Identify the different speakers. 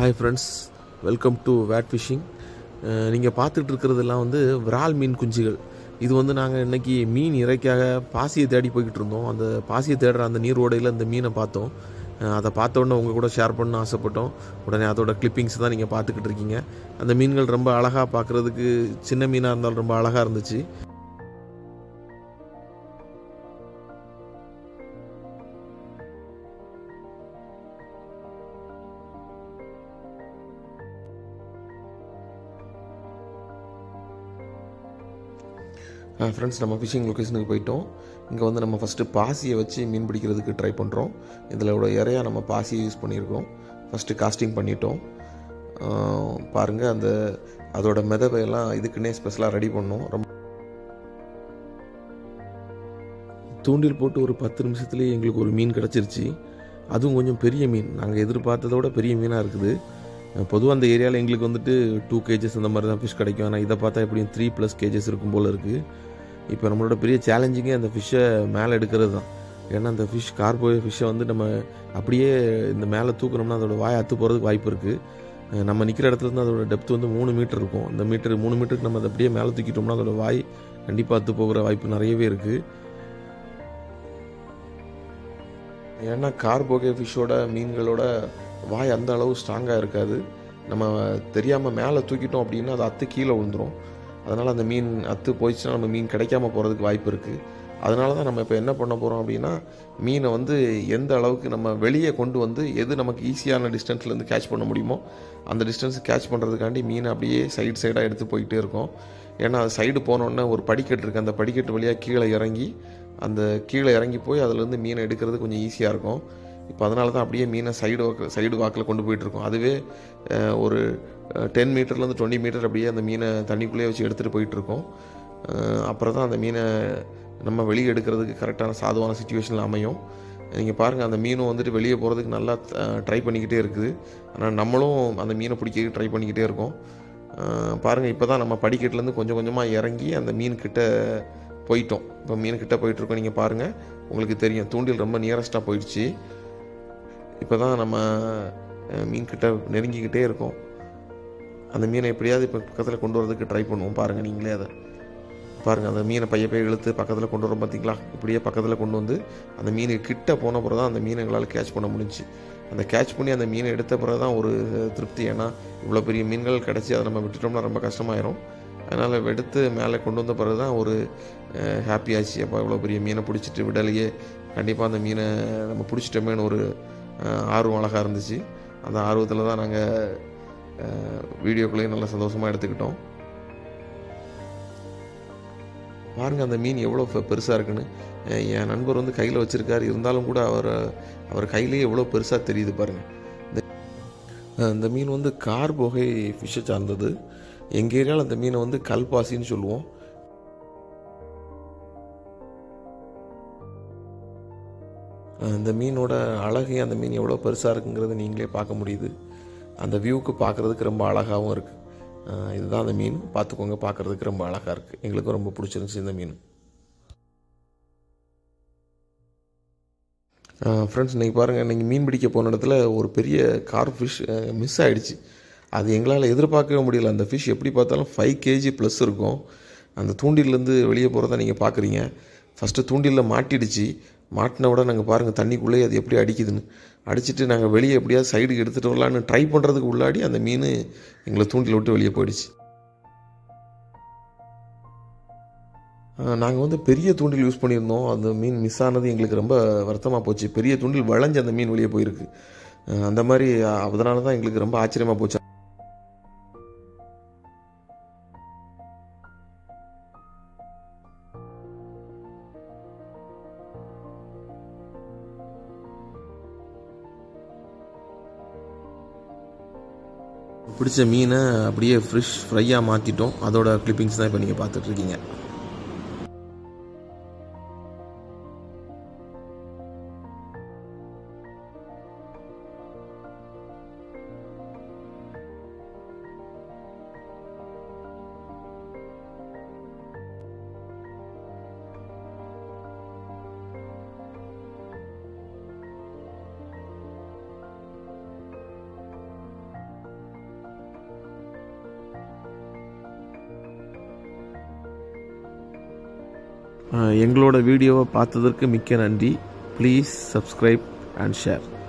Speaker 1: hi friends welcome to wade fishing நீங்கள் பார்த்துட்டு இருக்கிறதெல்லாம் வந்து விரால் மீன் குஞ்சுகள் இது வந்து நாங்கள் இன்னைக்கு மீன் இறைக்காக பாசியை தேடி போய்கிட்டு இருந்தோம் அந்த பாசியை தேடுற அந்த நீர் ஓடையில் இந்த மீனை பார்த்தோம் அஹ் அதை பார்த்த உடனே உங்கள் கூட ஷேர் பண்ண ஆசைப்பட்டோம் உடனே அதோட கிளிப்பிங்ஸ் தான் நீங்கள் பார்த்துக்கிட்டு இருக்கீங்க அந்த மீன்கள் ரொம்ப அழகாக பார்க்குறதுக்கு சின்ன மீனாக இருந்தாலும் ரொம்ப அழகாக இருந்துச்சு ஃப்ரெண்ட்ஸ் நம்ம ஃபிஷிங் லொக்கேஷனுக்கு போயிட்டோம் இங்கே வந்து நம்ம ஃபஸ்ட்டு பாசியை வச்சு மீன் பிடிக்கிறதுக்கு ட்ரை பண்ணுறோம் இதில் உள்ள இறையா நம்ம பாசியை யூஸ் பண்ணியிருக்கோம் ஃபஸ்ட்டு காஸ்டிங் பண்ணிட்டோம் பாருங்கள் அந்த அதோட மிதவையெல்லாம் இதுக்குன்னே ஸ்பெஷலாக ரெடி பண்ணோம் ரொம்ப தூண்டில் போட்டு ஒரு பத்து நிமிஷத்துலேயே எங்களுக்கு ஒரு மீன் கிடச்சிருச்சு அதுவும் கொஞ்சம் பெரிய மீன் நாங்கள் எதிர்பார்த்ததை விட பெரிய மீனாக இருக்குது பொதுவாக அந்த ஏரியாவில் எங்களுக்கு வந்துட்டு டூ கேஜஸ் அந்த மாதிரி தான் ஃபிஷ் கிடைக்கும் ஆனால் இதை பார்த்தா எப்படியும் த்ரீ ப்ளஸ் கேஜஸ் இருக்கும் போல் இருக்குது இப்போ நம்மளோட பெரிய சேலஞ்சிங்கே அந்த ஃபிஷ்ஷை மேலே எடுக்கிறது தான் ஏன்னா அந்த ஃபிஷ் கார்போ ஃபிஷ்ஷை வந்து நம்ம அப்படியே இந்த மேலே தூக்கணும்னா அதோட வாயை அத்து போகிறதுக்கு வாய்ப்பு இருக்குது நம்ம நிற்கிற இடத்துல இருந்து அதோட டெப்த் வந்து மூணு மீட்டர் இருக்கும் அந்த மீட்டர் மூணு மீட்டருக்கு நம்ம அதை அப்படியே மேலே தூக்கிட்டோம்னா அதோட வாய் கண்டிப்பாக அத்து போகிற வாய்ப்பு நிறையவே இருக்குது ஏன்னா கார்போகே ஃபிஷ்ஷோட மீன்களோட வாய் அந்த அளவு ஸ்ட்ராங்காக இருக்காது நம்ம தெரியாமல் மேலே தூக்கிட்டோம் அப்படின்னா அது அத்து கீழே விழுந்துரும் அதனால் அந்த மீன் அத்து போயிடுச்சுன்னா நம்ம மீன் கிடைக்காம போகிறதுக்கு வாய்ப்பு இருக்குது அதனால தான் நம்ம இப்போ என்ன பண்ண போகிறோம் அப்படின்னா மீனை வந்து எந்த அளவுக்கு நம்ம வெளியே கொண்டு வந்து எது நமக்கு ஈஸியான டிஸ்டன்ஸ்லேருந்து கேட்ச் பண்ண முடியுமோ அந்த டிஸ்டன்ஸ் கேட்ச் பண்ணுறதுக்காண்டி மீனை அப்படியே சைடு சைடாக எடுத்து போயிட்டே இருக்கோம் ஏன்னா அது சைடு போனோடனே ஒரு படிக்கட்டு இருக்குது அந்த படிக்கட்டு வழியாக கீழே இறங்கி அந்த கீழே இறங்கி போய் அதுலேருந்து மீனை எடுக்கிறது கொஞ்சம் ஈஸியாக இருக்கும் இப்போ அதனால தான் அப்படியே மீனை சைடு வாக்கு சைடு வாக்கில் கொண்டு போயிட்டுருக்கோம் அதுவே ஒரு டென் மீட்டர்லேருந்து டுவெண்ட்டி மீட்டர் அப்படியே அந்த மீனை தண்ணிக்குள்ளேயே வச்சு எடுத்துகிட்டு போயிட்டுருக்கோம் அப்புறம் தான் அந்த மீனை நம்ம வெளியே எடுக்கிறதுக்கு கரெக்டான சாதுவான சுச்சுவேஷனில் அமையும் நீங்கள் பாருங்கள் அந்த மீனும் வந்துட்டு வெளியே போகிறதுக்கு நல்லா ட்ரை பண்ணிக்கிட்டே இருக்குது ஆனால் நம்மளும் அந்த மீனை பிடிக்க ட்ரை பண்ணிக்கிட்டே இருக்கோம் பாருங்கள் இப்போ தான் நம்ம படிக்கட்டுலேருந்து கொஞ்சம் கொஞ்சமாக இறங்கி அந்த மீன் கிட்ட போயிட்டோம் இப்போ மீன் கிட்ட போயிட்டுருக்கோம் நீங்கள் பாருங்கள் உங்களுக்கு தெரியும் தூண்டில் ரொம்ப நியரஸ்ட்டாக போயிடுச்சு இப்போ தான் நம்ம மீன் கிட்ட நெருங்கிக்கிட்டே இருக்கோம் அந்த மீனை எப்படியாவது இப்போ பக்கத்தில் கொண்டு வரதுக்கு ட்ரை பண்ணுவோம் பாருங்கள் நீங்களே அதை பாருங்கள் அந்த மீனை பைய போய் இழுத்து பக்கத்தில் கொண்டு வரோம் பார்த்தீங்களா இப்படியே பக்கத்தில் கொண்டு வந்து அந்த மீன் கிட்ட போன பிறகு தான் அந்த மீனை எங்களால் கேட்ச் பண்ண முடிஞ்சு அந்த கேட்ச் பண்ணி அந்த மீனை எடுத்த பிறகு தான் ஒரு திருப்தி ஏன்னா இவ்வளோ பெரிய மீன்கள் கிடச்சி அதை நம்ம விட்டுட்டோம்னா ரொம்ப கஷ்டமாயிரும் அதனால் எடுத்து மேலே கொண்டு வந்த பிறகு தான் ஒரு ஹாப்பி ஆச்சு அப்போ இவ்வளோ பெரிய மீனை பிடிச்சிட்டு விடலையே கண்டிப்பாக அந்த மீனை நம்ம பிடிச்சிட்டோமேனு ஒரு ஆர்வம் அழகாக இருந்துச்சு அந்த ஆர்வத்தில் தான் நாங்கள் வீடியோக்குள்ளேயும் நல்லா சந்தோஷமாக எடுத்துக்கிட்டோம் பாருங்கள் அந்த மீன் எவ்வளோ பெருசாக இருக்குன்னு என் நண்பர் வந்து கையில் வச்சுருக்காரு இருந்தாலும் கூட அவர் அவர் கையிலேயே எவ்வளோ பெருசாக தெரியுது பாருங்கள் இந்த இந்த மீன் வந்து கார்போகை ஃபிஷ்ஷை சார்ந்தது எங்கள் ஏரியாவில் அந்த மீனை வந்து கல்பாசின்னு சொல்லுவோம் அந்த மீனோட அழகே அந்த மீன் எவ்வளோ பெருசாக இருக்குங்கிறத நீங்களே பார்க்க முடியுது அந்த வியூவுக்கு பார்க்குறதுக்கு ரொம்ப அழகாகவும் இருக்குது இதுதான் அந்த மீன் பார்த்துக்கோங்க பார்க்குறதுக்கு ரொம்ப அழகாக இருக்குது எங்களுக்கும் ரொம்ப பிடிச்சிருந்துச்சி இந்த மீன் ஃப்ரெண்ட்ஸ் இன்றைக்கி பாருங்கள் இன்றைக்கி மீன் பிடிக்க போன இடத்துல ஒரு பெரிய கார் ஃபிஷ் மிஸ் ஆகிடுச்சு அது எங்களால் எதிர்பார்க்கவே முடியல அந்த ஃபிஷ் எப்படி பார்த்தாலும் ஃபைவ் கேஜி ப்ளஸ் இருக்கும் அந்த தூண்டிலேருந்து வெளியே போகிறத நீங்கள் பார்க்குறீங்க ஃபஸ்ட்டு தூண்டிலில் மாட்டிடுச்சு மாட்டின விட நாங்கள் பாருங்கள் தண்ணிக்குள்ளேயே அது எப்படி அடிக்குதுன்னு அடிச்சுட்டு நாங்கள் வெளியே எப்படியாவது சைடுக்கு எடுத்துகிட்டு வரலான்னு ட்ரை பண்ணுறதுக்கு உள்ளாடி அந்த மீன் எங்களை தூண்டில் விட்டு வெளியே போயிடுச்சு நாங்கள் வந்து பெரிய தூண்டில் யூஸ் பண்ணியிருந்தோம் அந்த மீன் மிஸ் ஆனது எங்களுக்கு ரொம்ப வருத்தமாக போச்சு பெரிய தூண்டில் வளைஞ்சு அந்த மீன் வெளியே போயிருக்கு அந்த மாதிரி அதனால தான் எங்களுக்கு ரொம்ப ஆச்சரியமாக போச்சு பிடிச்ச மீனை அப்படியே ஃப்ரெஷ் ஃப்ரையாக மாற்றிட்டோம் அதோட கிளிப்பிங்ஸ் தான் இப்போ நீங்கள் பார்த்துட்ருக்கீங்க எங்களோட வீடியோவை பார்த்ததற்கு மிக்க நன்றி ப்ளீஸ் சப்ஸ்கிரைப் அண்ட் ஷேர்